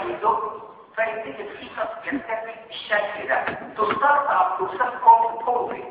يدق فيبتدي الفيتس يرتفع بالشكل ده تسترفع بروسيس كوم بولي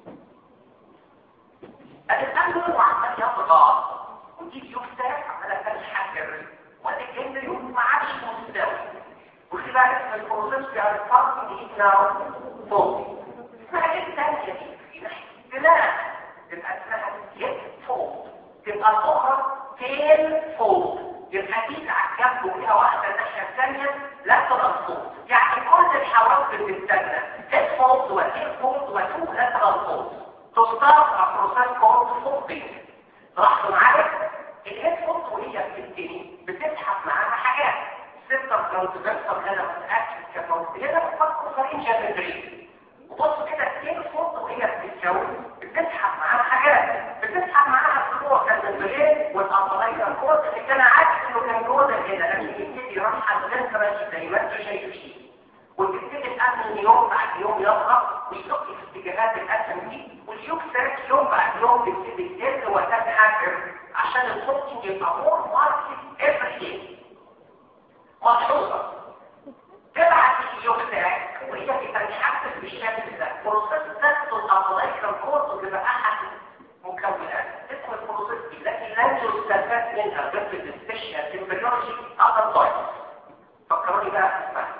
الانسان وعمال يضغط ودي يفتح عمال تنحدر والجن يوم ما عادش مستوي وخلي بالك من البروسيس بتاع الفرق دي ناو فوق اسمها ايه الثانيه دي اختلاف تبقى اسمها يد فوق تبقى الاخرى تيل فوق يبقى دي على الجنب وفيها واحده الناحيه الثانيه لا ترانسفورد يعني كل الحواس اللي بتستنى هيد فولد وهيد فولد وتو لا ترانسفورد تستارت بروسيس كولد فولدنج لاحظوا معايا الهيد فولد وهي بتبتدي بتسحب معاها حاجات سيستم ترانسفيرسال هنا متاكد كفولد هنا بتفكر فرنجا بالبريد وبصوا كده الهيد فولد وهي بتتكون بتسحب معاها حاجات بتسحب معاها الفلوس البريد والابرايزر كود اللي كان عارف انه كان جوه هنا لما يبتدي يرحل الانترنت زي ما انتم شايفين وتبتدي الامن يوم بعد يوم يضغط ويزق في اتجاهات الاسم دي واليوكسر يوم بعد يوم تبتدي تقل وتتحكم عشان الصوت يبقى مور ماركت افري ملحوظه تبعت اليوكسر وهي بتتحكم بالشكل ده بروسيس تسل الابرايزر كود بيبقى احد مكونات اسم البروسيس دي لكن لا يستفاد منها غير في السبيشال تمبريولوجي اذر ضايف فكروني بقى اسمها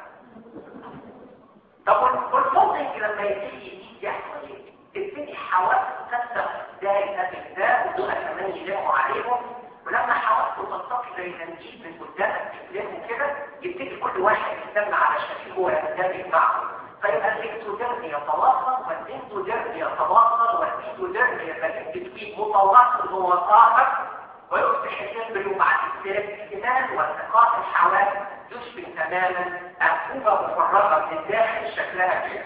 طب والفولدنج لما يبتدي يزيد يحصل ايه؟ تبتدي حواس تفتح دايره ده ودول كمان يلموا عليهم ولما حواسه تلتقي زي تنجيب من قدامك تلموا كده يبتدي كل واحد يستنى على شكل هو يندمج معه فيبقى الاكتوديرم يتواصل والانتوديرم يتواصل والانتوديرم يبقى تكتيك متواصل هو صاحب ويصبح الامبريو بعد الاكتمال والتقاط الحواس يشبه تماما انبوبه مفرغه من الداخل شكلها كده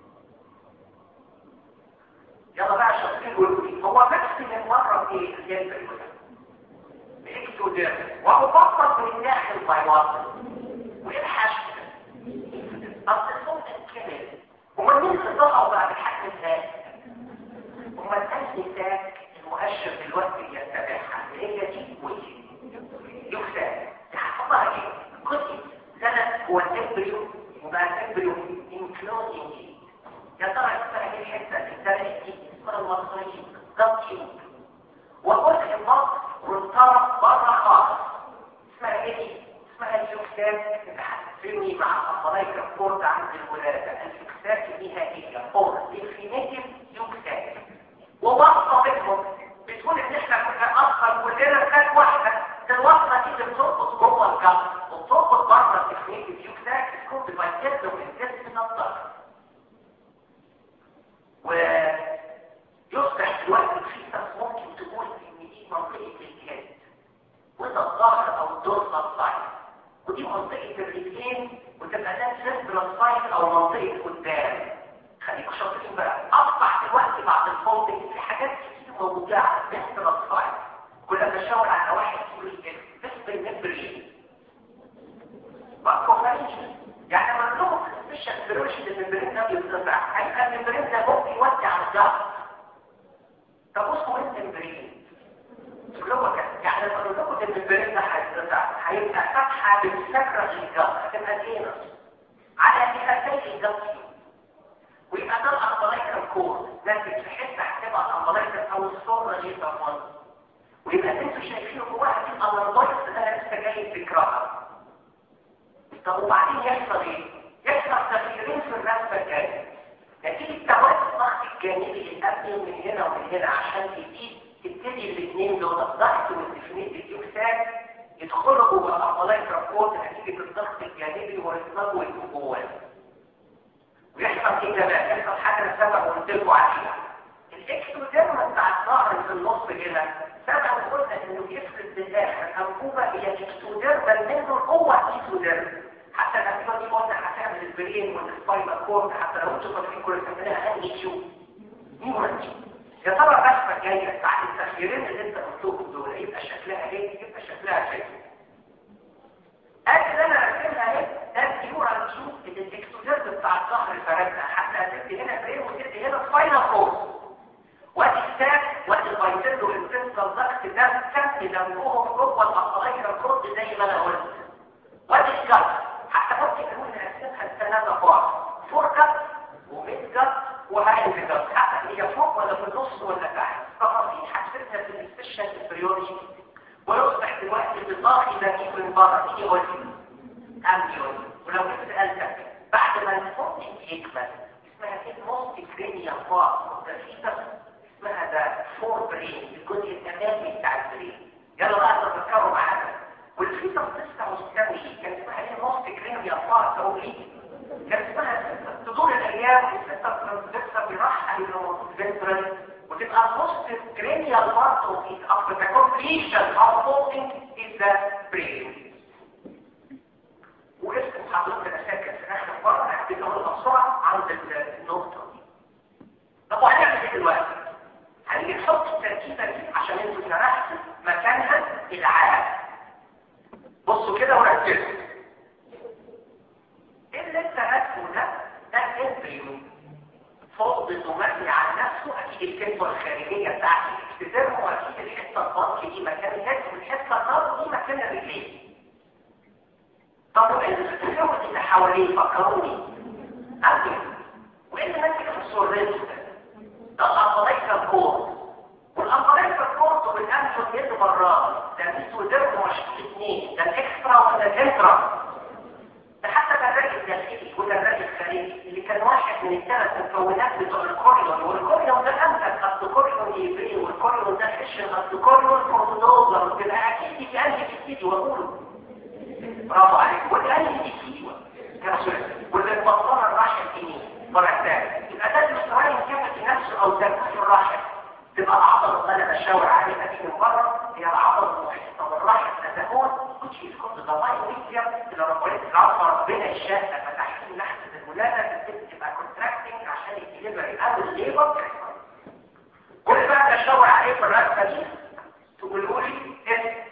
يلا بقى شاطرين قولوا لي هو نفس اللي مره ايه الامبريو الاكتوديرم ومبسط من الداخل بيواصل ويبحث اصل الصوت الكامل هو مين اللي ضغط بعد الحجم الثاني هو الانسي ساك المؤشر دلوقتي يتبعها اللي هي دي ودي يكسر تحفظها ايه كتب سنة هو الامبريو وبقى الامبريو انكلوزنج يا ترى اسمها ايه الحته اللي اتبعت دي اسمها الوصليه ضبط وجزء النص والطرف بره خالص اسمها ايه دي اسمها اليوكسات تحسني مع الخلايا الكورد عند الولادة اليوكسات النهائية فور ديفينيتيف يوكسات ووصفة بينهم بتقول ان احنا كنا اصلا كلنا كانت واحدة الوصفة دي بتربط جوه الجسم وبتربط بره الديفينيتيف يوكسات تكون ديفايتد وانتست من الضغط ويصبح الوقت الفيتس ممكن تقول ان دي منطقة الجهاز وده الظهر او الدور الصعيد ودي منطقة الرجلين وتبقى ده سيركل سايت او منطقة قدام خليكوا شاطرين بقى اصبح دلوقتي بعد الفولدنج في حاجات كتير موجودة على سيركل سايت كل ما اشاور على واحد يقول لي بالنسبة للمبرين بقى كوفريشن يعني لما نقول لكم في السبيشال فيروشن الممبرين ده بيتقطع هيبقى الممبرين ده ممكن يودي على الجهاز طب بصوا انت الممبرين كلهم كده يعني لما نقول لكم ان الممبرين ده هيتقطع هيبقى فتحه بتفرغ الجهاز هتبقى الانس على كفتي الجهاز ويبقى ده الامبلايكال كور لكن في حته هتبقى الامبلايكال او الصوره دي طبعا ويبقى انتوا شايفين جواها دي الامبلايكال ده انا لسه جاي فكرها طب وبعدين يحصل ايه؟ يحصل تغييرين في الرسمه الجايه نتيجه توازن الضغط الجانبي للابني من هنا ومن هنا عشان تزيد تبتدي الاثنين دول الضغط والديفينيت اليوكسات يدخلوا جوه الامبلايك رابورت نتيجه الضغط الجانبي والاطلاق والجوال ويحصل ايه كمان؟ يحصل حاجه سبق وقلت لكم عليها الاكتوديرم بتاع الظهر اللي في النص كده سبق وقلنا انه يفرد بالاخر انبوبه هي الاكتوديرم بل منه هو الاكتوديرم حتى الأسئلة دي قلنا هتعمل البرين والسباينال كورد حتى لو انتوا فاكرين كل سميناها ان يو نيورال يا ترى الرسمه الجايه بعد التغييرين اللي انت قلتهم دول يبقى شكلها ايه؟ يبقى شكلها كده. ادي اللي انا راسمها اهي ده النيورال تيوب اللي الاكسوديرم بتاع الظهر فردها حتى هتدي هنا برين وتدي هنا سباينال كورد. وادي الساك وادي البايتلو الفيسكال ضغط ده كم دمهم جوه العضلات الكورد زي ما انا قلت. وادي الكف ثلاثة بار فوركت وميدجت وهاينجت حتى هي فوق ولا في النص ولا تحت تفاصيل هتفيدنا في السبيشال امبريولوجي ويصبح دلوقتي بالضغط ده من بره ايه قلت امبريولوجي ولو جيت سالتك بعد ما الفوق يكمل اسمها ايه موست كرينيال بار اسمها ده فور برين الجزء الامامي بتاع البرين يلا بقى تتذكروا معانا والفيتا بتسمع مستوي كان اسمها ايه موست كرينيال بار تقول ايه كان اسمها تدور الايام الستة ترانسفيرسا بيرحل الفنترال وتبقى موست كرينيال بارت اوف ات after the completion of folding is the brain واسم حضرتك انا ساكت في اخر مره حبيت اقولها بسرعه عند النقطه دي طب وهنعمل ايه دلوقتي؟ هنيجي نحط التركيبه دي عشان انتوا سرحتوا مكانها العاب بصوا كده وركزوا ايه اللي انت راسمه ده ده امبريو فوق مبني على نفسه اكيد الكلمه الخارجيه بتاعت الاكتدام واكيد الحته البطن دي مكان الهد والحته النار دي مكان الرجلين طب الفلوس اللي حواليه فكروني أبدا وايه اللي ماسك في السورين ده ده الأنطليكا الكور والأنطليكا الكور بالأنف يد مرات ده نسو درب مش اثنين ده الاكسترا ولا الانترا ده حتى ده الرأي الداخلي وده الرأي الخارجي اللي كان واحد من الثلاث مكونات بتوع الكوريون والكوريون ده أمثل أصل كوريون يبري والكوريون ده خشن أصل كوريون كورتوزر وتبقى أكيد في قلبي في السيدي وأقوله برافو عليك والقلب دي كيوة كبسولة واللي البطانة الراحل اليمين مرة ثانية يبقى ده المستوى يكافئ نفسه أو تنفس الراحل تبقى العضلة اللي انا بشاور عليها دي من بره هي العضلة المحيطة والراحل تتكون which is called the myofascium اللي ربنا العصا ربنا الشاء فتحت لحظة الولادة تبقى contracting عشان الدليفري أو الليبر كل بقى بشاور عليه في الرسمة دي تقولوا لي ايه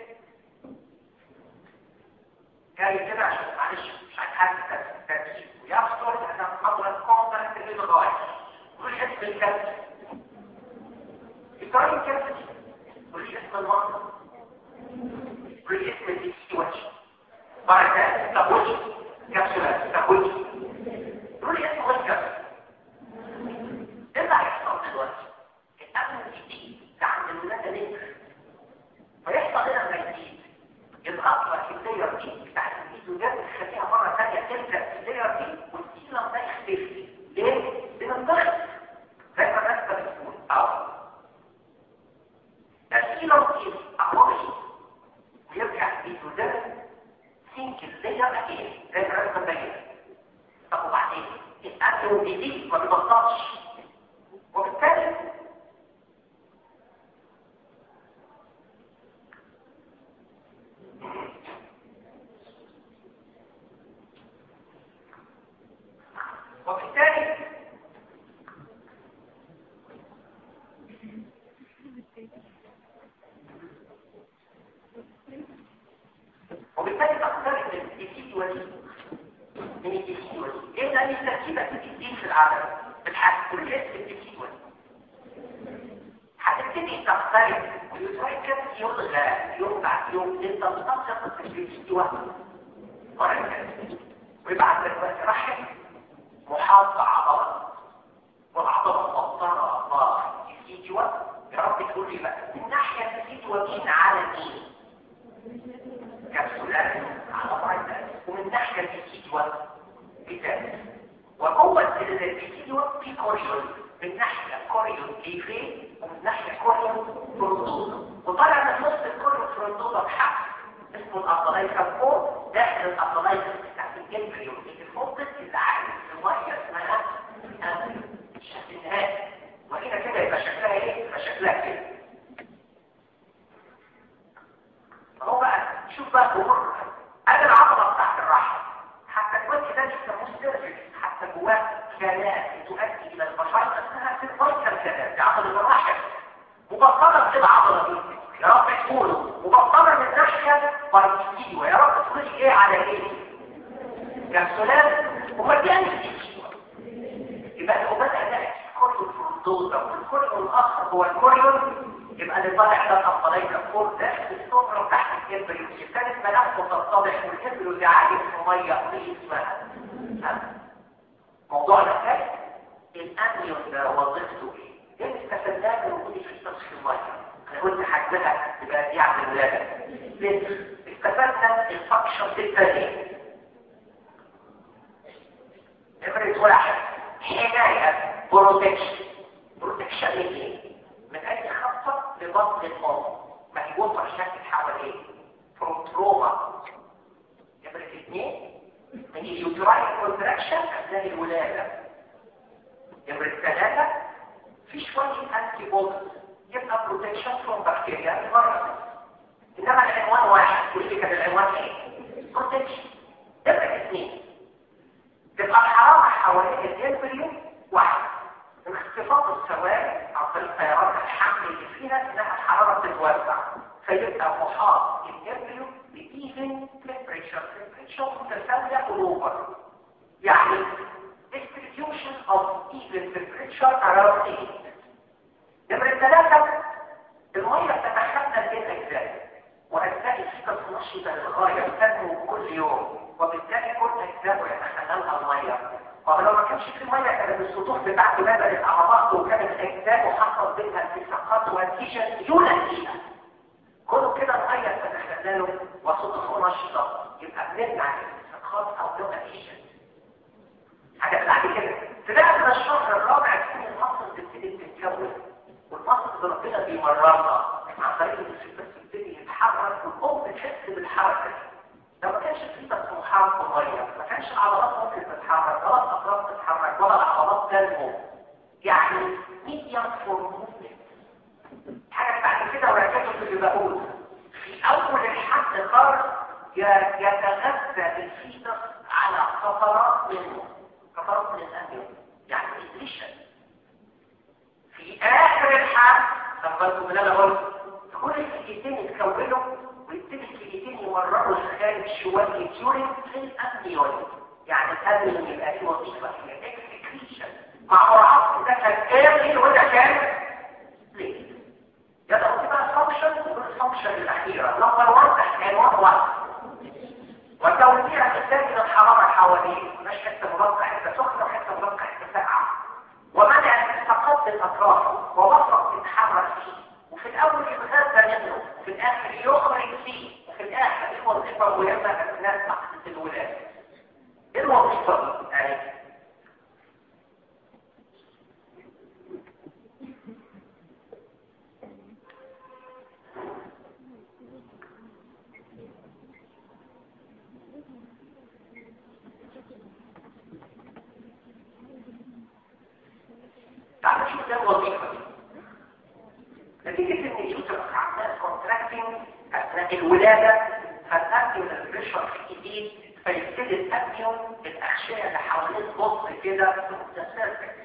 جاي كده عشان معلش مش هتحدد ترتيب ويفصل احنا محاضرة كونتنت اللي لغاية كل اسم الكبد الطريق الكبد كل اسم المنطق كل اسم الديسيوش مرة ثانية تابوش كبسولات تابوش كل اسم هو الكبد ايه اللي هيحصل دلوقتي؟ الامن الجديد ده عند الولادة نكر فيحصل هنا تجديد يضغط لك اللاير دي بتاعت الايزوجات تخليها مره ثانيه تبدا في اللاير دي والسيلم ده يختفي ليه؟ لان الضغط زي ما الناس بتقول او السيلم دي اقوي ويرجع الايزوجات سينكل لاير اكيد زي ما الناس بتبين طب وبعدين الاكل الجديد ما بيبطلش وبالتالي وبالتالي وبالتالي تقترب من الديسيد ودي من الديسيد ودي ايه لان التركيبه بتدين في العالم بتحس كل اسم الديسيد ودي هتبتدي تقترب ويترك يلغى يوم بعد يوم انت بتنطق في الديسيد ودي ويبعت لك بس رحم محاطة عضلة والعضلة مبطنة الله الفيديو يا رب تقول لي بقى من ناحية الفيديو مين على مين كبسولات على بعض ومن ناحية الفيديو بذلك وجوه الفيديو في كوريون من ناحية كوريون ليفي ومن ناحية كوريون فرندوزة وطالع من نص الكوريون فرندوزة بحق اسمه الأطلايكا الفوق داخل الأطلايكا بتاعت الجنبريون اللي فوق اللي عالي المية اسمها الشكل النهائي وهنا كده يبقى شكلها ايه؟ يبقى شكلها كده فهو بقى شوف بقى جمهور ادي العضلة بتاعت الرحم حتى الوجه ده يسموه سيرفكس حتى جواه كلام تؤدي الى البشر اسمها سيرفايكال كلام دي عضلة الرحم مبطلة كده عضلة دي يا رب تقولوا مبطلة من ناحية بارتيكيو يا رب تقولي ايه على ايه؟ كبسولات امال دي انهي يبقى لو بدأ ده كوريون فرندوزا والكوريون الاخر هو الكوريون يبقى اللي طالع ده الطلايكا فوق داخل الصفر وتحت الكبريو الثالث ملامحه تتضح والكبريو اللي عايز في ميه دي اسمها موضوع الاساس الامنيون ده وظيفته ايه؟ ايه استفدناه من وجود الفيتس في الميه؟ انا قلت حجمها تبقى دي على الولاده ليه؟ استفدنا الفانكشن بالتالي نمرة واحد حماية بروتكشن بروتكشن من ايه؟ من اي خطة لبطن الام ما هي وطر شكل حواليه فروم تروما نمرة اثنين من اليوتراين كونتراكشن اثناء الولادة نمرة ثلاثة في شوية انتي بودز يبقى بروتكشن فروم بكتيريا فيروس انما العنوان واحد واللي كان العنوان ايه؟ بروتكشن نمرة اثنين تبقى الحرارة حوالين الانفريو واحد انخفاض السوائل عن طريق تيارات الحمل اللي فيها انها الحرارة تتوزع فيبقى محاط الانفريو بإيفن تمبريتشر تمبريتشر متساوية اوفر يعني distribution of even temperature around it نمرة ثلاثة المية بتتخلل بين أجزاء وأجزاء الفيتس نشطة للغاية تنمو كل يوم وبالتالي كل أجزاء يتخللها المية ولو ما كانش في مية كانت السطوح بتاعته بدأت على بعض وكانت أجزاء وحصل بينها التصاقات ونتيجة يونانية كله كده المية تتخلله وسطوحه نشطة يبقى بنمنع التصاقات أو نوع نتيجة حاجة بعد كده تلاقي من الشهر الرابع تكون المصل تبتدي تتكون والمصل ربنا بيمررها عن طريق الفيتس يبتدي يتحرك والام تحس بالحركه لو ما كانش الفيتس محاط بميه ما كانش العضلات ممكن تتحرك ولا الاطراف تتحرك ولا العضلات تنمو يعني ميديم فور موفمنت حاجه بعد كده وركزوا في اللي بقول في اول الحد خالص يتغذى الفيتس على قطرات منه قطرات من الانيون يعني نيوتريشن في اخر الحد خبرتوا من انا قلت كل الكليتين يتكونوا ويبتدي الكليتين يمرروا الخارج شويه يورين في الامنيون يعني الامنيون يبقى له وظيفه هي اكسكريشن مع مراعاه ده كان ايرلي وده كان ليه يبقى بقى فانكشن والفانكشن الاخيره نمبر 1 عنوان واحد وتوزيع الثاني للحراره حواليه مش حته مربع حته سخنه وحته مربع حته ساقعه ومنع الالتصاقات بالاطراف ووسط تتحرك فيه وفي الاول يتغذى منه وفي الاخر يخرج فيه وفي الاخر ايه الوظيفه المهمه اثناء لحظه الولاده ايه الوظيفه دي اهي تعالوا نشوف ده الوظيفه دي نتيجة ان اليوترس عمال كونتراكتنج اثناء الولادة فالامنيون البريشر في جديد فيبتدي الامنيون الاغشية اللي حوالين بص كده تتسرب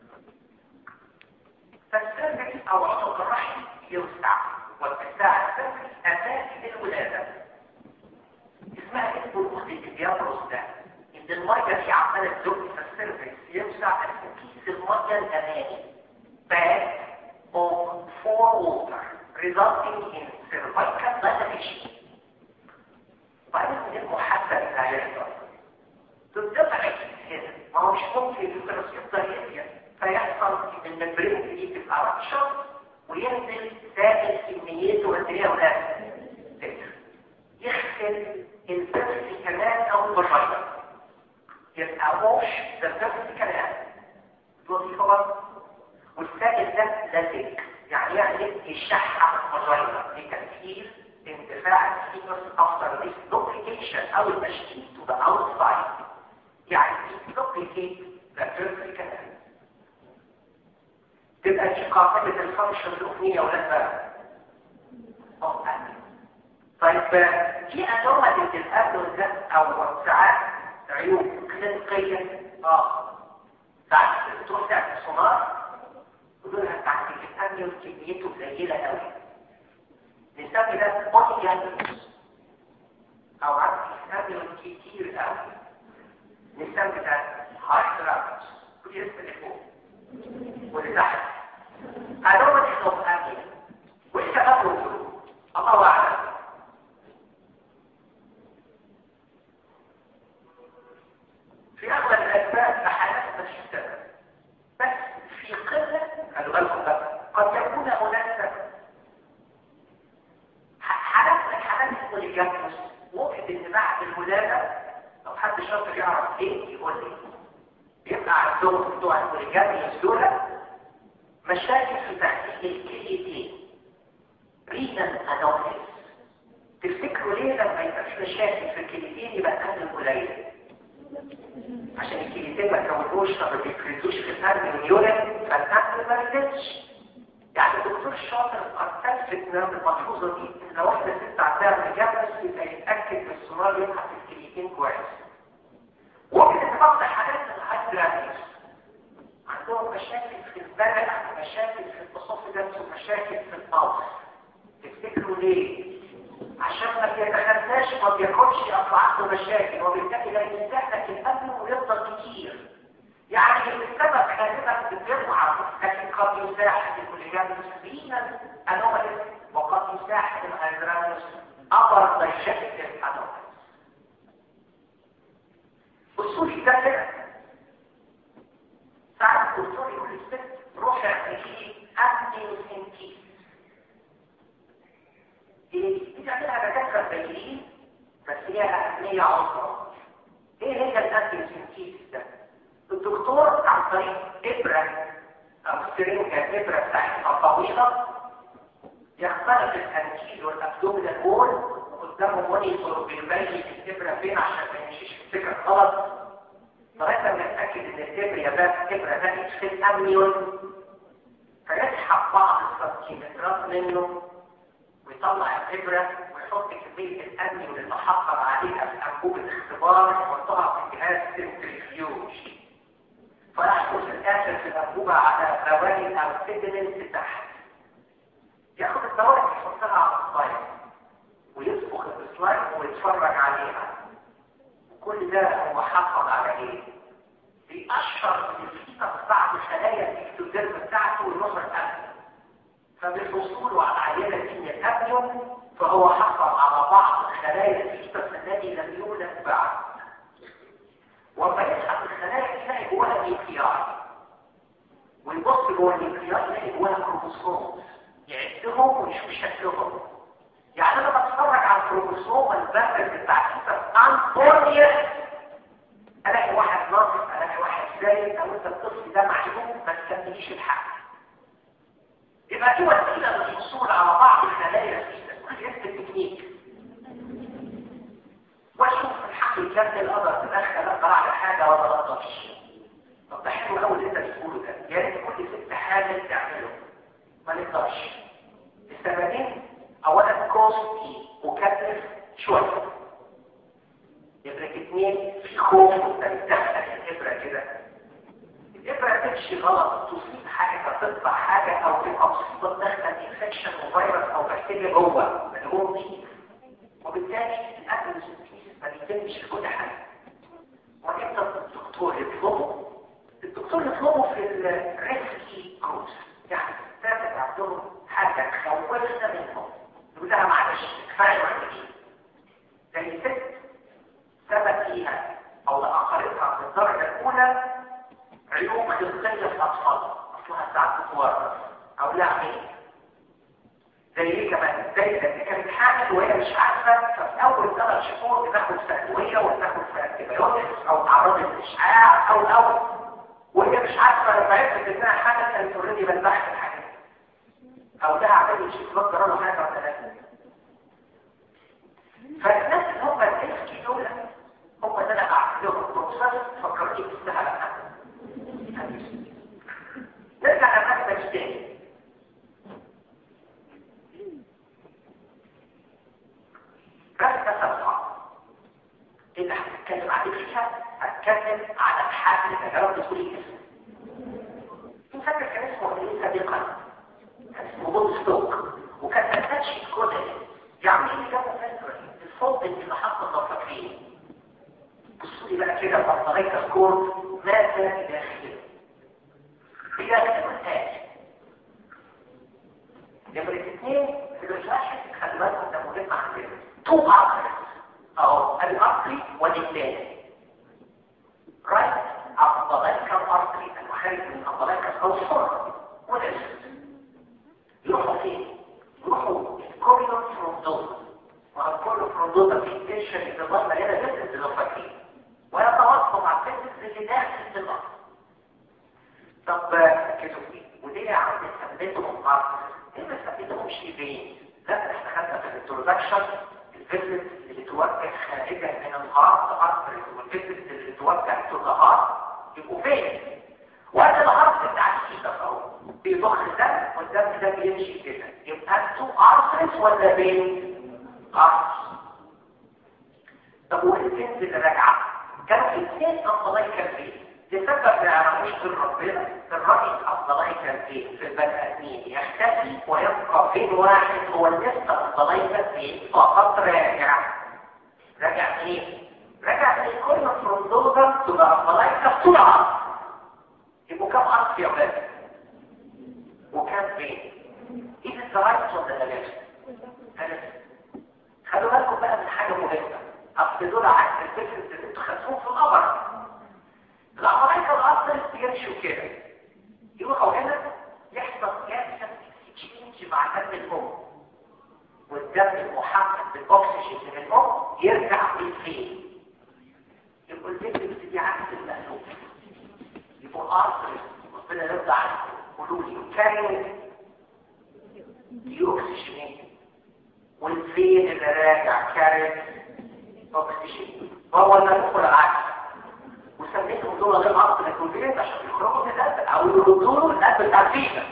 فالسيرفكس او عنق الرحم يوسع واتساع السيرفكس اساسي للولادة اسمها اسم الاخت البيابروس ده ان المية دي عمالة تزق فالسيرفكس يوسع اسمه كيس المية الامامي باك of four water resulting in cervical dilation. بعدين المحدد اللي هيحصل تتضع هنا ما هو مش ممكن الفيروس يفضل يبيع فيحصل ان الممبرين دي تبقى رابشر وينزل سائل كميته قد ايه يا ولاد؟ يغسل الفيروس كمان او البشره يبقى ووش ذا فيروس كمان الوظيفه برضه والسائل ده لازج يعني يعمل يشحح الفاجينا لتسهيل اندفاع الفيتوس after dislocation او التشتيت to the outside يعني dislocate the first canal تبقى دي قاعدة الفانكشن الأغنية ولا بقى؟ اه طيب في أنواع الأبل ده أو ساعات عيوب كلينيكية اه ساعات تروح تعمل سونار ودولها بتاعت الامنيون كميته قليله قوي نسمي ده بوتيان او عدد الامنيون كتير قوي نسمي ده هاي تراكت ودي اسم اللي فوق واللي تحت هدول اسمهم امنيون وايه سببهم الله اعلم في اغلب الاسباب حالات البوليجامس ممكن ان بعد الولاده لو حد شاطر يعرف ايه يقول لي يبقى عندهم بتوع البوليجامس دول مشاكل في تحقيق الكليتين رينال انوميز تفتكروا ليه لما يبقى في مشاكل في الكليتين يبقى الدم قليل عشان الكليتين ما كونوش ما بيفرزوش في الدم اليورين فالدم ما نزلش يعني الدكتور الشاطر قد تلفت من الملحوظه دي ان لو واحده ست عندها مجبس يبقى يتاكد بالسونار يبحث الكليتين كويس ممكن تبقى حاجات الهايدرانيس عندهم مشاكل في البلع ومشاكل في الاسوفجس ومشاكل في الضغط تفتكروا ليه؟ عشان ما بيتخزاش ما بياخدش اصل عنده مشاكل وبالتالي لا يستهلك الاكل ويفضل كتير يعني السبب غالبا بتضعف لكن قد يساعد الكوليجان مسلمين انوماليز وقد يساعد الهيدرانوس ابر دايجستيف انوماليز اصولي ده كده ساعات الدكتور يقول للست روحي اعملي امنيوسنتيز دي تعملها دكاتره باينين بس ليها اهميه عظمى ايه هي الامنيوسنتيز ده الدكتور عن طريق ابره او سرنجه ابره بتاعتها طويله يختلط الانكيل والابدومينال وول وقدامه مونيتور بيبين الابره فين عشان ما يمشيش في الفكره غلط لغايه ما نتاكد ان الابره ده الابره ده في الامنيون فيسحب بعض السنتيمترات منه ويطلع الابره ويحط كميه الامنيون اللي حصل عليها في انبوب الاختبار ويحطها في جهاز سنتريفيوج فيحصل في الاخر في الانبوبه على بواقي او سيدمنت تحت ياخد الدوائر يحطها على السلايد ويصبغ السلايد ويتفرج عليها وكل ده هو محافظ على ايه؟ بيأشر ان في بعض خلايا الاكتوديرم بتاعته والنصر الأبنى فبالحصول على عينة دي من الأبنيوم فهو حصل على بعض خلايا الفيتس الذي لم يولد بعد وما يسحب الخلايا يلاقي جواها نيوكلياي ويبص جوه النيوكلياي يلاقي جواها كروموسوم يعدهم ويشوف شكلهم يعني انا بتفرج على الكروموسوم البكر بتاع الفيتس انطونيوس الاقي واحد ناقص الاقي واحد زايد او انت الطفل ده معلوم ما تكمليش الحق يبقى دي وسيله للحصول على بعض الخلايا الفيتس كل اسم التكنيك واشوف الحق الجد القدر تدخل اقدر على حاجه ولا ما اقدرش طب ده حلو قوي اللي انت بتقوله ده يا ريت كل ست حامل تعمله ما نقدرش السببين اولا كوستي مكلف شويه يبقى اثنين في خوف انت بتدخل الابره كده الابره تمشي غلط تصيب حاجه تطلع حاجه او تبقى مصيبه تدخل انفكشن وفيروس او بكتيريا جوه اللي هو نظيف وبالتالي الاكل ما بيتمش في كل حاجه وامتى الدكتور يطلبه الدكتور يطلبه في الريسكي كروز يعني الستات عندهم حاجه تخوفنا منهم يقول لها معلش كفايه وعندي زي ست ثبت فيها او لاخرتها في الدرجه الاولى عيوب خلقيه في الاطفال اصلها ساعات تتورث او لا عين زي ايه كمان زي اللي كانت حامل وهي مش عارفه ففي اول ثلاث شهور بتاخد ادويه وبتاخد انتبيوتكس او تعرض للاشعاع او او وهي مش عارفه لو عرفت انها حاجه كانت اوريدي بلغت الحاجه او ده عمل شيء مقدر له حاجه ولا لا فالناس اللي هم الاسكي دول هم ده انا بعمل لهم بروسس فكرني بالسهل نرجع لمكتب تاني رسمة صفحة اللي هتتكلم عليه فيها هتكلم على الحاجة اللي تجرب تقول اسم في فاكر كان اسمه ايه سابقا كان اسمه بول ستوك وكان اتاتش كود يعني ايه جابوا فاكر الفوض اللي حط النفقين بصوا لي بقى كده بطارية سكور ماذا بداخله بداخله الآتي نمرة اثنين الواحد خلي بالكم ده مهم عندنا تو عقل اهو العقلي واللساني رايت عضلاتك الارضي المخارج من عضلاتك الصور والاسم يروحوا فين؟ يروحوا الكوريون فروم دوز كل فرندوزة في تنشن يتضمن مليانة فيسز لو فاكرين ويتواصلوا مع الفيسز اللي داخل الدماغ طب ركزوا فيه ودي يا عم سميتهم ارض ايه ما سميتهمش فين لا احنا خدنا في الانترودكشن الفيسز اللي توجه خارجا من الهارت ارتريز والفيسز اللي توجه تو الهارت يبقوا فين وهذا الهارت بتاع الشيشه اهو بيضخ دم والدم ده بيمشي كده يبقى انتوا ارتريز ولا بين ارتريز طب والفيسز اللي راجعه كانوا الاثنين افضلين كان فين لسبب ما يعرفوش في ربنا الرأي الأفضلية كان فين في البني آدمين يختفي ويبقى فين واحد هو النسبة الأفضلية فين فقط راجع راجع فين؟ راجع في كل فرندوزة تبقى أفضلية طول عرض يبقوا كم عرض يا ولاد؟ وكم فين؟ إيه الزرايس ولا ثلاثة؟ ثلاثة خلوا بالكم بقى من حاجة مهمة أصل دول عكس الفكرة اللي انتوا خدتوه في القمر العملية الأصل يمشوا كده يروحوا هنا يحصل كابسة اكسشينج مع دم الأم والدم المحمد بالأكسجين من الأم يرجع للفين يبقوا الفكرة دي عكس المألوف يبقوا الأصل ربنا يرضى عنكم قولوا لي كان يوكسجين والفين اللي راجع كارت أكسجين هو اللي يدخل العكس وسميتهم دول غير عصر الكونفيرنس عشان يخرجوا من القلب او يردوا القلب بتاع الفيشة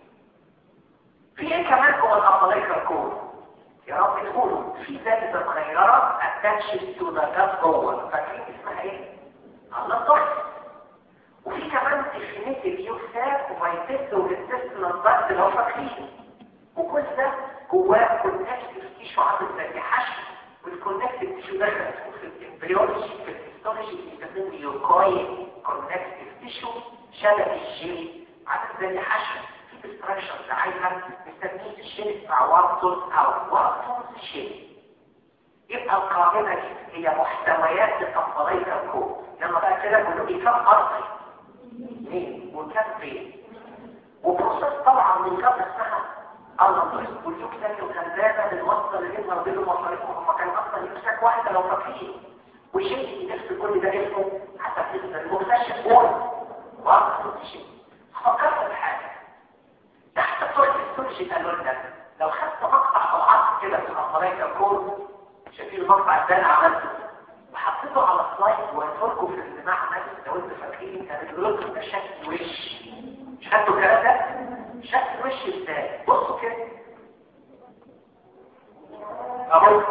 في ايه كمان جوه الافضلية الكون يا رب تقولوا في ذات الخيرات اتاتشد تو ذا جاز جوه فاكرين اسمها ايه؟ الله الضغط وفي كمان ديفينيتيف يوساك وفايتست والتستن الضغط اللي هو فاكرين وكل ده جواه كونكتيف تيشو عامل زي حشو والكونكتيف تيشو دخل في الامبريولوجي في الهيستولوجي بيستخدموا يوكاي كونكتيف تيشو شبه الجيل عامل زي حشو في ديستراكشنز عايزها بنسميه الشيل بتاع وارتون او وارتون شيل يبقى القاعدة دي هي محتويات الأفضلية الكون لما بقى كده كله كم أرضي مين وكم فين وبروسس طبعا من قبل السنة الله واليوكساك الغلابة للوصلة اللي جبنا وبينهم مصاريفهم هم كانوا أصلا يوكساك واحدة لو فاكرين وشيء نفس كل ده اسمه حتى في المكتشف هو واضح شيء فكرت بحاجة تحت صورة السولجي قالوا لنا لو خدت مقطع أو عصر كده في الأفضلية الكون شايفين المقطع ده انا عملته وحطيته على سلايد وهتفرجوا في الاجتماع عملت لو انتوا فاكرين كان الجلوكوز ده شكل وش مش خدتوا الكلام ده؟ شكل وش ازاي؟ بصوا كده اهو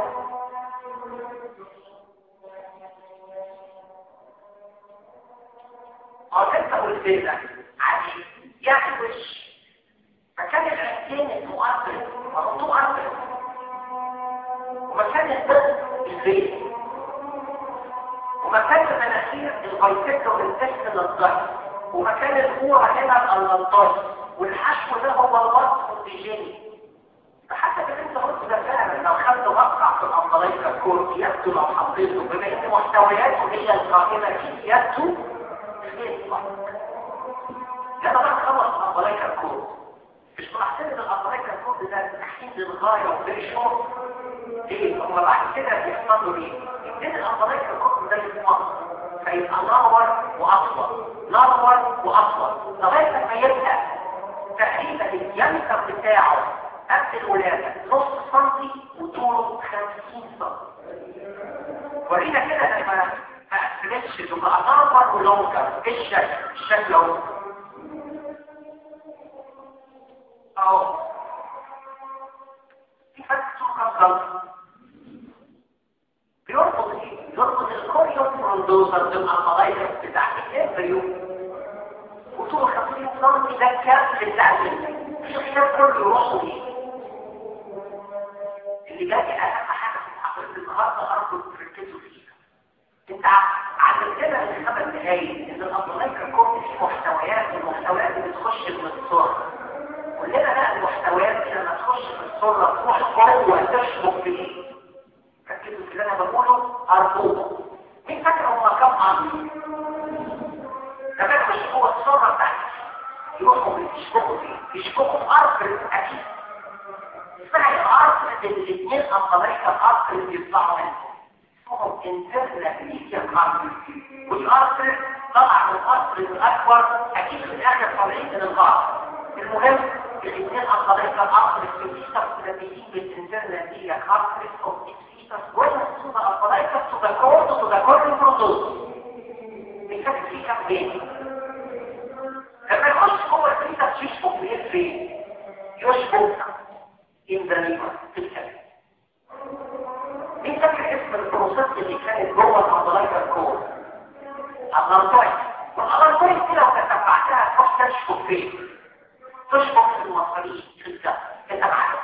اه انت قلت ده عادي يعني وش فكان العينين تو ارتر تو ارتر ومكان البطن البيت ومكان المناخير البيتكة والانتستين الضغط ومكان الكورة هنا الألنطاس والحشو ده هو الوصف الديجيني فحتى اللي انت قلت ده فعلا لو خدت مقطع في الأفضلية الكون يبدو لو حطيته بما ان محتوياته هي القائمة دي يبدو لما بقى نخلص الأفضلية الكون مش ملاحظين ان الأفضلية الكون ده تحديد للغاية وفي شورت ليه؟ هم بعد كده بيحصلوا ليه؟ يبتدي الأفضلية الكون ده يتمصر فيبقى نور وأطول نور وأطول لغاية ما يبقى تقريبا اليمكر بتاعه قبل الولادة نص سنتي وطوله 50 سنتي ورينا كده لما ما أقفلتش تبقى نور ولونجر ايه الشكل؟ الشكل اهو اهو في فرق سوق خلطة بيربط ايه؟ يربط الكوريون بروندوسر تبقى الخلايا بتاعت الامبريو وطول 50 سم ده الكابل بتاع الجسم في الخيار كله يروحوا ايه؟ اللي جاي اهم حاجه في محاضره النهارده ارجو تركزوا فيها انت علمتنا من خمس دقايق ان الابلايك الكورت فيه محتويات والمحتويات اللي بتخش من الصوره كلنا بقى المحتويات دي لما تخش في الصوره تروح جوه تشبك فيه ركزوا في اللي انا بقوله ارجوكم مين فاكر هم كم عظيم كمان مش هو الصوره بتاعتي يروحوا يشبكوا فيه يشبكوا في ارض اكيد اسمها الارض الاثنين الطريقة الارض اللي بيطلعوا منهم اسمهم انترنال ميديا كارد والارض طلع من الارض الاكبر اكيد في الاخر طالعين من الغار المهم الاثنين الطريقة الارض اللي بيستخدمين بالانترنال ميديا كارد اوف اكسيتس ولا الصورة الطريقة تذكر تذكر البروتوز بيكتب فيه كام بيت لما يخش جوه الفيتس يشبك بايه فين يشبك in the liver في الكبد مين فاكر اسم البروسيس اللي كانت جوه العضلات الكور الارضوية والارضوية دي لو تتبعتها تروح تشبك فين تشبك في المصاريف في الكبد انت معاك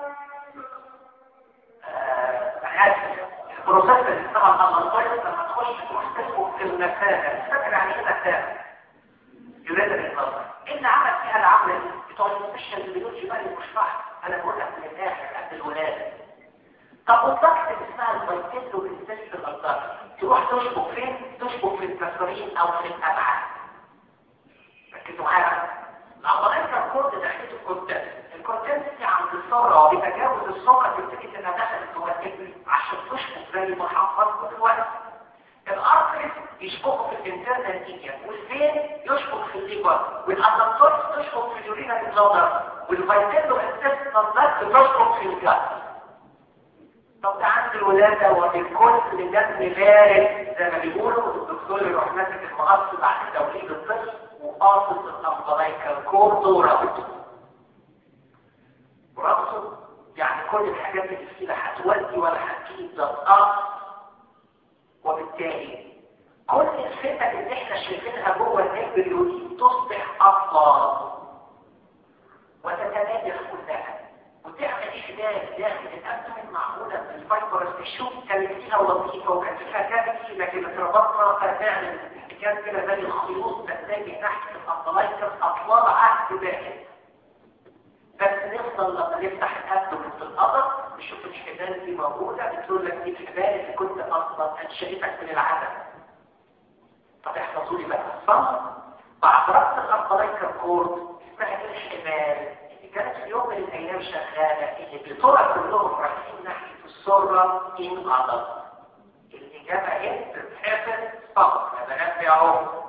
البروسيس اللي طبعا الارضوية لما تخش تروح تشبك في المسافة فاكر يعني ايه مسافة يريد النظر ايه اللي عمل فيها العمل بتوع المستشفى اللي بيقول جبال المشرح انا بقول لك من الاخر قبل الولاده طب والضغط اللي اسمها البيتيلو بالذات في الضغط تروح تشبك فين تشبك في الكسرين او في الابعاد ركزوا معايا العضلات الكورد تحديد الكورتين الكورتين دي عند الثوره وبتجاوز الثوره تبتدي انها دخلت جوه الجسم عشان تشبك زي ما حفظت دلوقتي الارتريس يشبك في الانترنال ايديا والفين يشبك في الليبر والادابتورس تشبك في اليورينا بلادر والفيتيلو انتستينال بلاد تشبك في الجات طب ده عند الولادة وبالكل دم بارد زي ما بيقولوا الدكتور يروح ماسك المقص بعد توليد الطفل وقاصص الامبلايكا الكورد وربطه وربطه يعني كل الحاجات اللي فيه لا هتودي ولا هتجيب ده اتقص وبالتالي كل الفتن اللي احنا شايفينها جوه الامبريو دي تصبح افضل وتتنادى كلها وتعمل احداث داخل الابدومين معموله بالفايبرس الشوك كانت فيها لطيفه وكان فيها كافيتي لكن اتربطنا فتعمل كان كده زي الخيوط تتجه تحت الابلايكر اطلال عهد باهت بس نفضل لما نفتح الابدومين في القدر نشوف الحبال دي موجودة بتقول لك دي الحبال اللي كنت اصلا انشئتك من العدم طب احفظوا لي بقى الصمت بعد ربط الابلايكر كورد اسمها دي الحبال اللي كانت في يوم من الايام شغالة اللي بطرق كلهم رايحين ناحية السرة ان عضل الاجابة ايه بتتحفظ فقط يا بنات يا اهو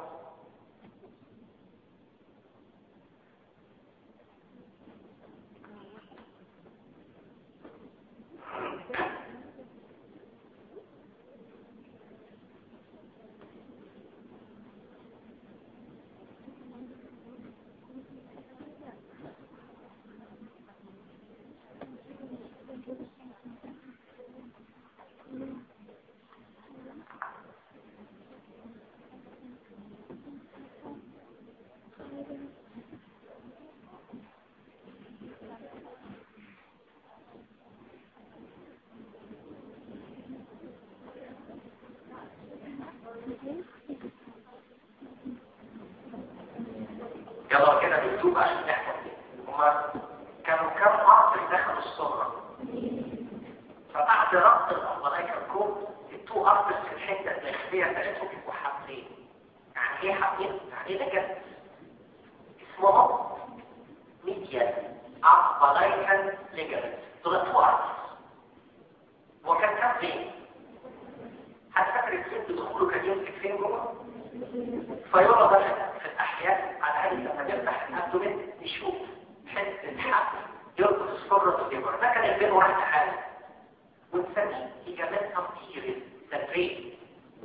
يلا كده بنتوب عشان نحكم هما كانوا كام عصر دخلوا الصغرى فبعد ربط الملائكة الكون التو ارضس في الحتة الداخلية بتاعتهم يبقوا حاملين يعني ايه حاملين؟ يعني ايه ده كده اسمهم ميديال ملائكة ليجرت دول التو ارضس هو كان كام فين؟ حد فاكر السن بدخوله كان يمسك فين جوه؟ فيرى ده في الاحياء على الاقل لما نفتح الابدومين نشوف حته الحبل يربط السره والجبر ده كان البين واحد حاله ونسميه اجابتها كتير تدريب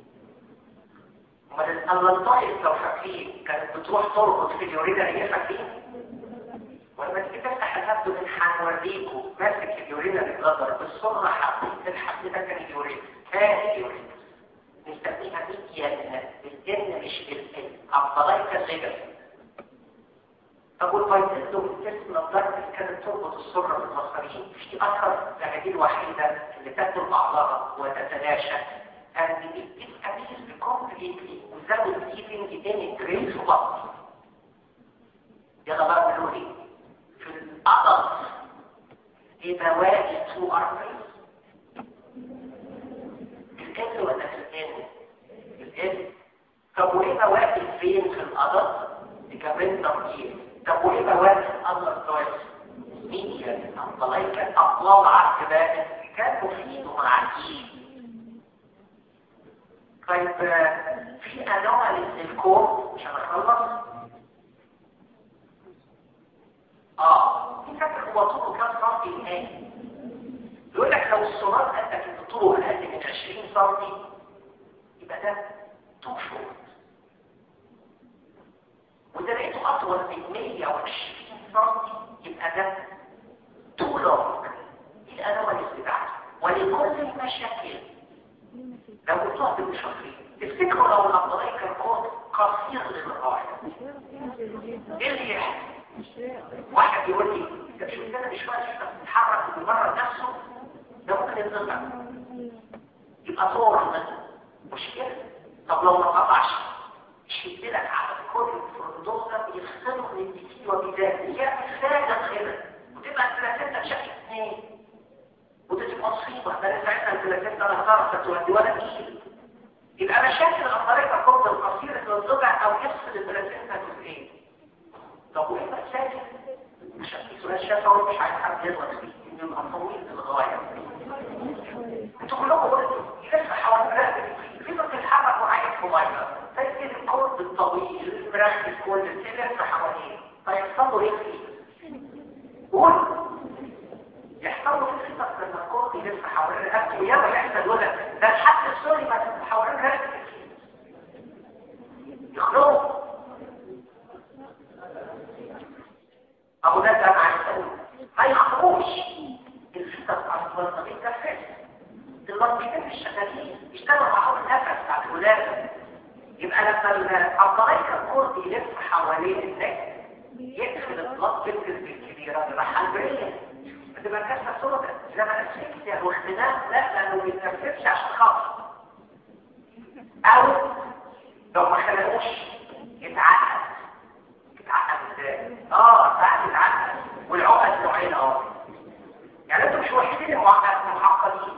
امال الالطائف لو فاكرين كانت بتروح تربط في اليوريدا هي فاكرين ولما تيجي تفتح الابدومين هنوريكم ماسك اليوريدا بالغدر بالسره حبل الحبل ده كان اليوريدا كان اليوريدا نسميها ميديا بالجن مش بالجن الضلايكة الليجل طب والفيتيلو بالجسم الضرب كانت تربط السرة بالمصارين في أثر العديد الوحيدة اللي تاكل بعضها وتتلاشى and it appears completely without leaving any trace of blood يلا بقى قولوا لي في الأدلت يبقى واجد تو أربعين الكل ولا في الان الان طب وايه مواقف فين في القدر كمان تمثيل طب وايه مواقف الاذر تويس ميديا الملايكه طلاب عهد بائن كان مفيد وعجيب طيب في انواع للكون عشان اخلص اه في فاكر هو طوله كام سنتي نهائي يقول لك لو السرعه قالك ان طوله اقل من 20 سنتي يبقى ده تو شورت وده لقيته اطول من 120 سنتي يبقى ده تو لونج دي الانواع بتاعته ولكل المشاكل لو قلتوها بالشهرين تفتكروا لو الأبضائي كان كود قصير للغاية ايه اللي يحصل واحد يقول لي ده شو انا مش فاهم بتتحرك بمرة نفسه ده ممكن ينقطع يبقى طور منه مشكلة طب لو ما قطعش يشد لك على كل الفرندوزة يفصله من الديكي وبذات هي فاجة كده وتبقى الثلاثين بشكل اثنين وتبقى مصيبة ده ساعتها الثلاثين ده هتعرف تودي ولا تجيب يبقى مشاكل الطريقة القبض القصيرة للضبع او يفصل الثلاثين ده جزئين طب وايه مشاكل مش في سؤال شفوي مش عايز حد يغلط فيه انه يبقى طويل للغاية انتوا كلكم قلتوا يلف حوالين رقبتي في ما بتتحرك وعايز في ميه فيجي الكود الطويل المركز كل يلف حواليه فيحصل له ايه فيه؟ قول يحصل له ايه فيه لما الكود يلف حوالين رقبته ويلا يحصل ولا ده الحد السوري ما تلف حوالين رقبته يخلقه ابو ده انا عايز اقول هيخرجوش الفتى بتاع المنطقه ده المنطقتين مش شغالين يشتغلوا معاهم النفس بتاع الولاده يبقى لما الطريقه الكرد يلف حوالين النك يدخل الضغط يدخل بالكبيره بيبقى حلبيه بتبقى كاسه سوداء زي ما اسفكسيا واختناق لا لانه ما بيتنفسش عشان خاطر او لو ما خلقوش يتعقد يتعقد ازاي؟ اه ساعات يتعقد والعقد نوعين اه يعني انتوا مش وحيدين المعقدين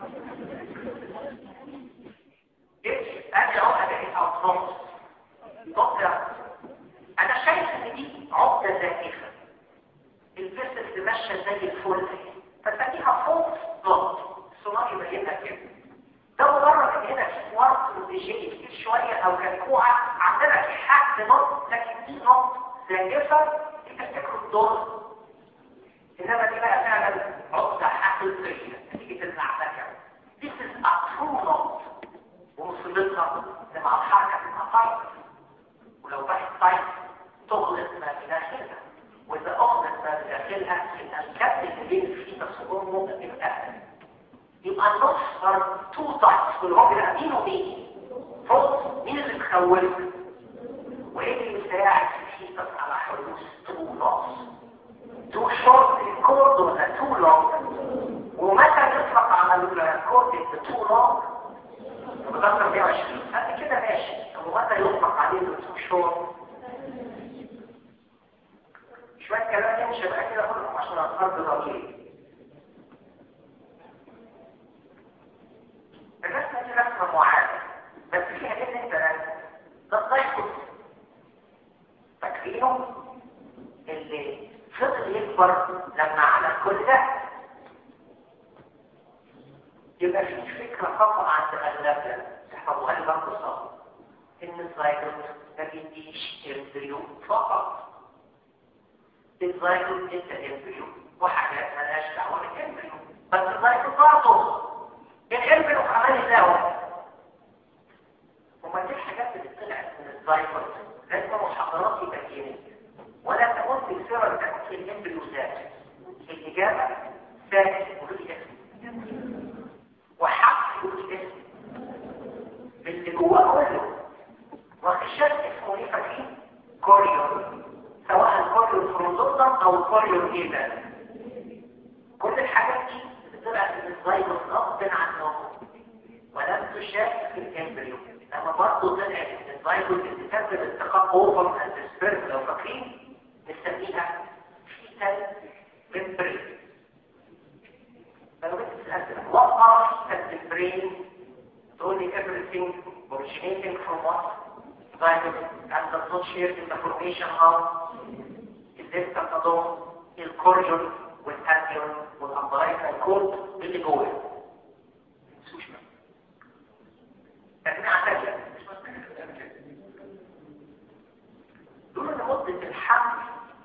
ايش ادي عقده ايه او نص نقطه انا شايف ان دي عقده زائفه الفيسل تمشى زي الفل فتلاقيها فوق نقط الصناعي يبينها كده ده مجرد ان هنا في ورق بيجي كتير شويه او كلكوعه عندنا في حد نقط لكن دي نقط زائفه انت تفتكروا الدور انما دي بقى فعلا عقده حقيقيه نتيجه المعركه This is a true knot ومصيبتها ان مع الحركه تبقى طيب ولو بقت طيب تغلق ما بداخلها واذا اغلق ما بداخلها يبقى الكبد اللي بين فيه تصور ممكن يبقى يبقى النص تو تايبس كل هو بيبقى مين ومين فوق مين اللي مخوفك وايه اللي بيساعد في الفيتس على حدوث تو نص تو شورت الكورد ولا تو لونج ومتى يطلق على الكورد تو لونج بتذكر 120 قد كده ماشي طب ومتى يطلق عليه تو شورت شويه كلام يمشي بقى كده كلهم عشان الارض ضميري الرسمه دي رسمه معاده بس فيها ايه انت ده الضيق فاكرينه اللي فضل يكبر لما عمل كل ده يبقى في فكرة خطأ عند أغلبنا تحفظوها لي برضه صح إن الزايجوت ما بيديش امبريو فقط الزايجوت انت امبريو وحاجات مالهاش دعوة بالامبريو بس الزايجوت برضه الامبريو كمان يزاوي وما دي الحاجات اللي طلعت من الزايجوت لازم محاضرات يبينها ولا تقول في سيرة تأكل الامبريو ذات الإجابة ذات وليه وحق الاسم اللي جواه كله واكتشاف اسمه ايه فاكرين كوريون سواء الكوريون فروزوزم او الكوريون ايدا كل الحاجات دي بتطلع من الزيروس غصب عنهم ولم تشارك في الامبريو لما برضه طلعت من الزيروس اللي تسبب التقاء اوفر اند سبيرم لو فاكرين نسميها فيتال امبريو لو انت سألت what are fetal membrane only everything originating from what virus and does not share in the formation of الدستة الضوء الكوريون والأنيون والامبرايكال كورد اللي جوه تجميع تانية دول مدة الحمل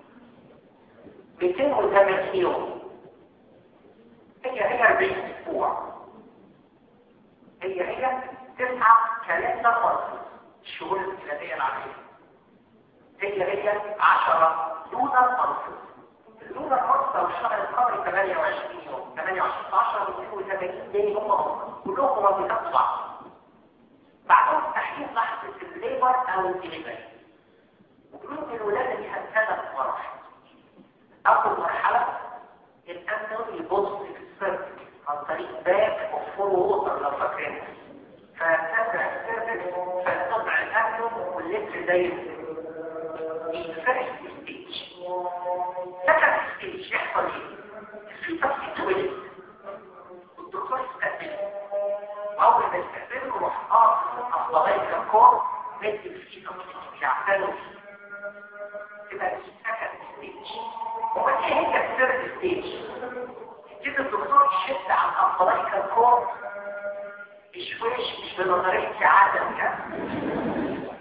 280 يوم هي هي 40 اسبوع هي هي تسعة كالندر مرة الشهور الميلادية العادية هي هي 10 لونر مرة اللونر مرة والشهر القمري 28 يوم 28 10 82 دي هم هم كلهم مرتبطات بعض بعدهم تحديد لحظة الليبر او الدليفري وجروب الولادة دي ثلاث مراحل اول مرحلة الامن يبص في السيرفس عن طريق باك وفور ووتر لو فاكرين فتبع السيرفس فتبع الامن واللتر زي الفيرست ستيج سكند ستيج يحصل ايه؟ في طفل اتولد والدكتور يستقبله اول ما يستقبله يروح قاطع افضليه الكور مد فيه يعتنوا فيه تبقى دي سكند ستيج وبعد هي الثيرد ستيج كده الدكتور يشد على الافضليه الكور بشويش مش بنظريه عدم كده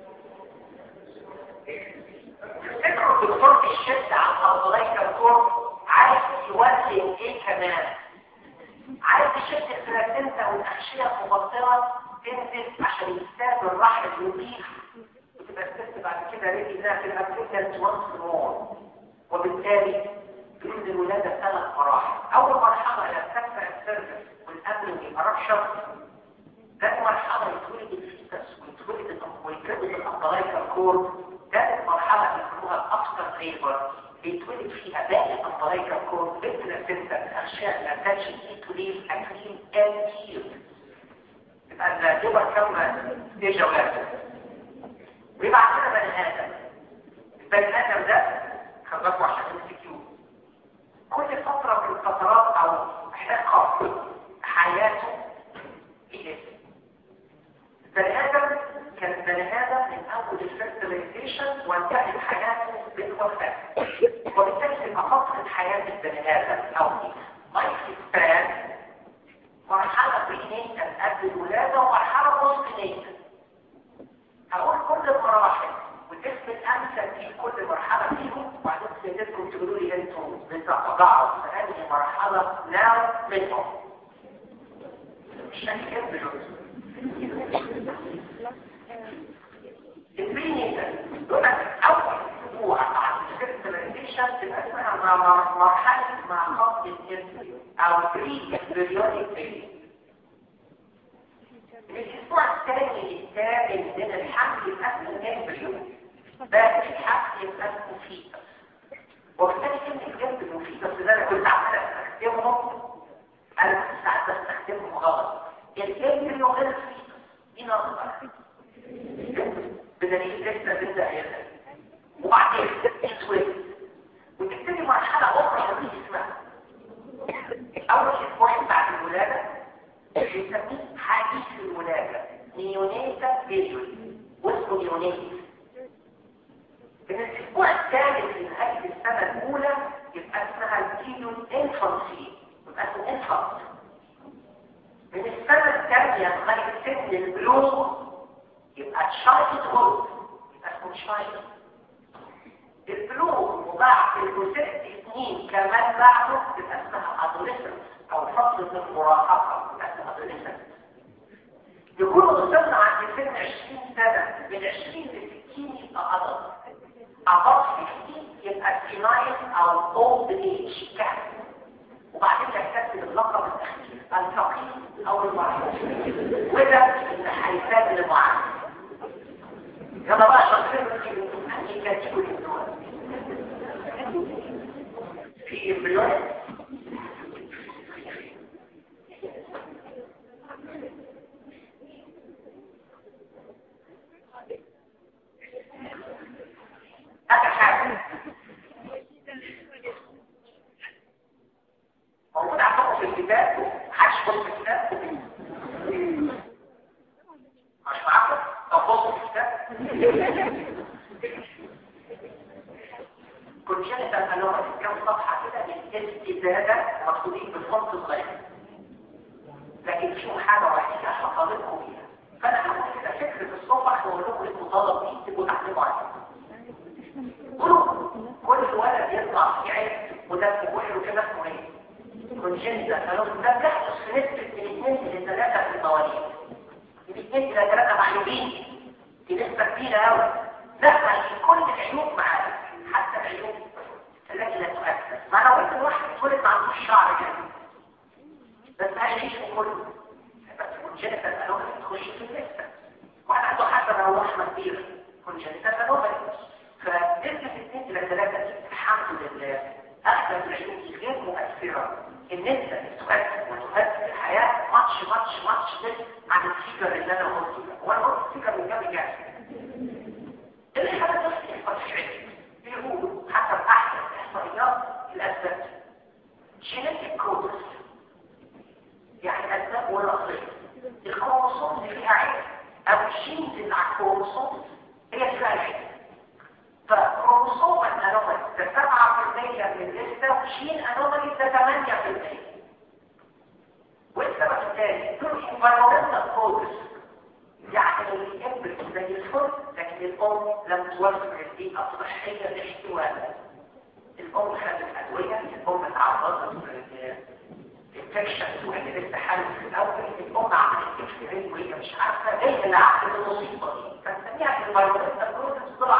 تفتكروا الدكتور بيشد على الافضليه الكور عايز يوزن ايه كمان عايز يشد البلاسنتا والاغشيه المبطنه تنزل عشان يستقبل الرحم النظيف وتبقى الست بعد كده ريدي انها تبقى بريجننت وانس مور وبالتالي تنزل الولاده ثلاث مراحل اول مرحله لا تكفى السيرفس والامن والاركشن ثاني مرحله يتولد الفيتس ويتولد ويتولد الابطاليه الكور ثالث مرحله بيسموها الاكثر ليبر بيتولد فيها باقي الابطاليه الكور بالبلاسنتا الاغشاء لا تنشي توليد اكلين انتير يبقى الليبر كم ستيج ولاده ويبقى عندنا بني ادم البني ادم ده خبرته عشان تمسكيوه كل فترة من الفترات او حقة حياته ايه البني ادم كان بني ادم من اول الفيرتلايزيشن وانتهت حياته بالوفاة وبالتالي تبقى فترة حياة البني ادم او لايف سبان مرحلة برينيتال قبل الولادة ومرحلة بوست نيتال هقول كل المراحل والاسم الامثل في كل مرحله فيهم وبعدين سيادتكم تقولوا لي انتم بتضعوا في هذه المرحله ناو منهم مش هنكمل البرينيتال دول اول اسبوع بعد الفيرتلايزيشن تبقى اسمها مرحله مع خط الانسولين او بري امبريونيك بيريد الاسبوع الثاني الثامن من الحمل الاسم الامبريو باقي الحمل يبقى اسمه فيتس وبالتالي كلمه جنب المفيتس اللي انا كنت عمال استخدمهم انا كنت ساعات بستخدمهم غلط الامبريو غير الفيتس دي نقطه بدليل لسه بدا يغير وبعدين يتولد وتبتدي مرحله اخرى دي اسمها اول اسبوع بعد الولاده بنسميه حديث الولادة نيونيتا فيجوال واسمه نيونيت من الاسبوع الثالث لنهاية السنة الأولى يبقى اسمها الكيلون انفانسي يبقى اسمه انفانس من السنة الثانية لغاية سن البلوغ يبقى تشايلد هود يبقى اسمه تشايلد البلوغ وبعد الست سنين كمان بعده يبقى اسمها adolescence او فترة المراهقة يكونوا وصلنا عند سن 20 سنة من 20 ل 60 يبقى أدلت أبط 60 يبقى سينايل أو أولد ايج كهف وبعدين يكتسب اللقب الأخير الفقيه أو المرحوم وده اللي هيفاد لبعض يلا بقى شخصيا في كاتيجوري دول في امبريون هذا حاجة موجود عندكم في الكتاب حاجة في الكتاب مش معاكم طب بصوا في الكتاب كونجنتال انومالي كم صفحة كده للاستدامة زيادة مقصودين بالفرط الغير لكن فيهم حاجة وحيدة حصلتكم بيها فأنا هقول كده فكرة الصفح وأقول لكم اسمه طلب دي تبقوا تعلموا عليه قولوا كل ولد يطلع في عيب وده اسمه وحي وكده اسمه ايه؟ كونجنتا فلو ده بيحدث في نسبة من 2 إلى 3 في المواليد من 2 إلى 3 معلومين دي نسبة كبيرة أوي لا كل العيوب معانا حتى العيوب التي لا تؤثر ما لو قلت الواحد اتولد ما عندوش شعر كده بس هيعيش كله بس كونجنتا الأنومالي تخش في الليستة واحد عنده حسنة أو رحمة كبيرة كونجنتا الأنومالي فنسبة 2 إلى 3 الحمد لله أغلب العيوب غير مؤثرة النسبة تؤثر وتؤثر في الحياة ماتش ماتش ماتش بس عن الفيجر اللي أنا قلته ده وأنا قلت الفيجر من جنب جاهز اللي حاجة تصلي الفتحين بيقولوا حسب أحسن إحصائيات الأسباب جينيتيك كودس يعني أسباب وراثية الكروموسوم اللي فيها عيب أو الجينز اللي على الكروموسوم هي فيها عيب فكروموسوم الانومالي ده 7% من الليسته وجين انومالي ده 8% والسبب الثاني دول environmental causes يعني الابن زي الفل لكن الام لم توفر البيئه الصحيه لاحتوائها الام خدت ادويه الام اتعرضت انفكشن وهي لسه حامل في الاول الام عملت اكسرين وهي مش عارفه ايه اللي عمل المصيبه دي فنسميها environmental causes دول 10%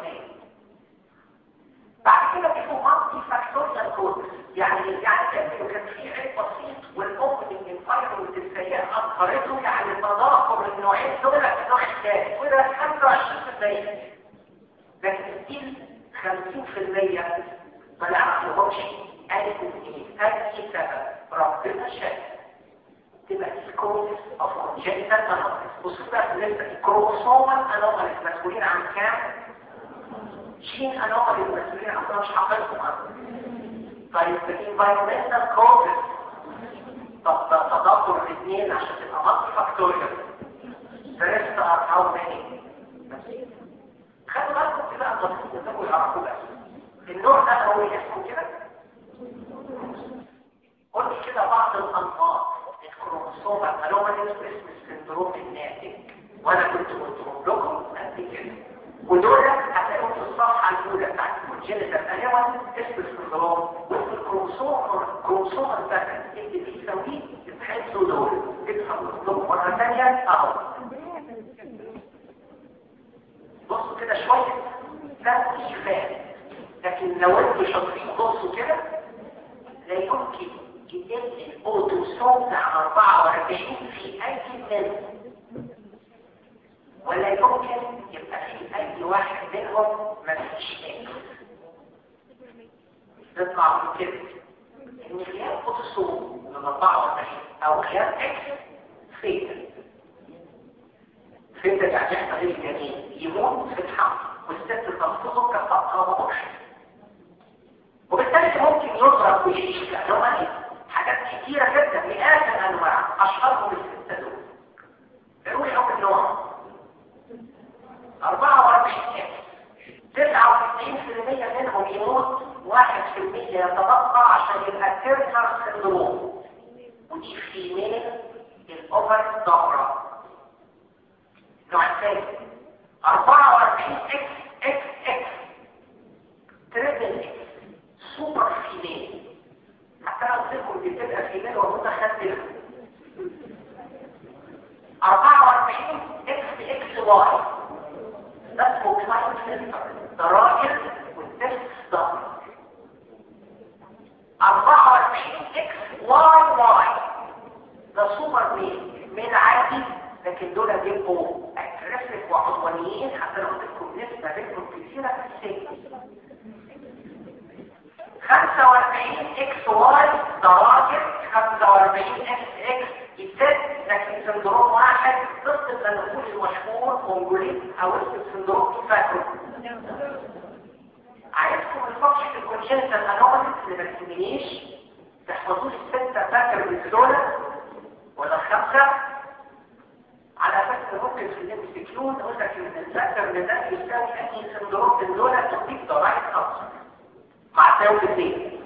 بعد كده بيبقوا مالتي فاكتوريال كود يعني يعني كان كان في عيب بسيط والام من الفايروس السيئه اظهرته يعني تضافر النوعين دول في النوع الثالث وده 25% لكن ستيل 50% ما نعرفش اي ايه اي سبب ربنا شاء تبقى الكوز اوف كونجنتال انوماليز بصوا بقى بالنسبه للكروموسومال انوماليز مسؤولين عن كام؟ جين انومالي المسؤولين عن مش حقيقهم طيب الانفايرمنتال كوزز طب تضافر الاثنين عشان تبقى مالتي فاكتوريال فيرست ار هاو ماني خلوا بالكم كده المفروض انكم يعرفوا بس النوع ده هو اسمه كده قلت كده بعض الانماط الكروموسوم الانومالي اسم السندروم الناتج وانا كنت قلتهم لكم قبل كده ودول هتلاقيهم في الصفحة الأولى بتاعت الجينيتال أنيوان اسم السندروم واسم الكروموسوم الكروموسوم الثاني اللي بيساويه بتحسوا دول افهم لكم مرة ثانية أهو بصوا كده شوية ده إيفان لكن لو انتوا شاطرين بصوا كده لا يمكن يتم الأوتوسوم عن 44 في أي منهم ولا يمكن يبقى في اي واحد منهم ما فيش اكس تطلع من كده ان غياب اوتوسوم من 44 او غياب اكس فيتا فيتا يعني يحصل الجنين يموت في الحمل والست تنفذه كفتره مباشره وبالتالي ممكن يضرب ويعيش كأنومالي حاجات كتيرة جدا مئات الأنواع أشهرهم الستة دول روحي أو النوع 44 99% منهم يموت 1% يتبقى عشان يبقى تيرنر سندروم ودي في مين الاوفر ضغرة النوع الثاني 44 اكس اكس اكس تريبل اكس سوبر فيميل حتى لو قلت دي بتبقى فيميل ومتخدمه 44 اكس اكس واي ده اسمه كلاين سنتر ضرائر والتست ضغط 44 اكس واي واي ده سوبر مين مين عادي لكن دول بيبقوا اجريسيف وعدوانيين حتى لو تذكروا نسبه بينهم كثيره في السن 45 اكس واي ضرائر 45 اكس اكس يتسد لكن سندروم واحد قصة النقول المشهور مونجوليت او اسم السندروم فاكره عايزكم الفرشة الكونجنتال انوماليز اللي ما تسمينيش تحفظوش الستة فاكر من دول ولا الخمسة على اساس ممكن في الامسكيون نقول لك ان الفاكر من ده يساوي اي سندروم من دول تديك ضرائب خمسة مع تساوي اثنين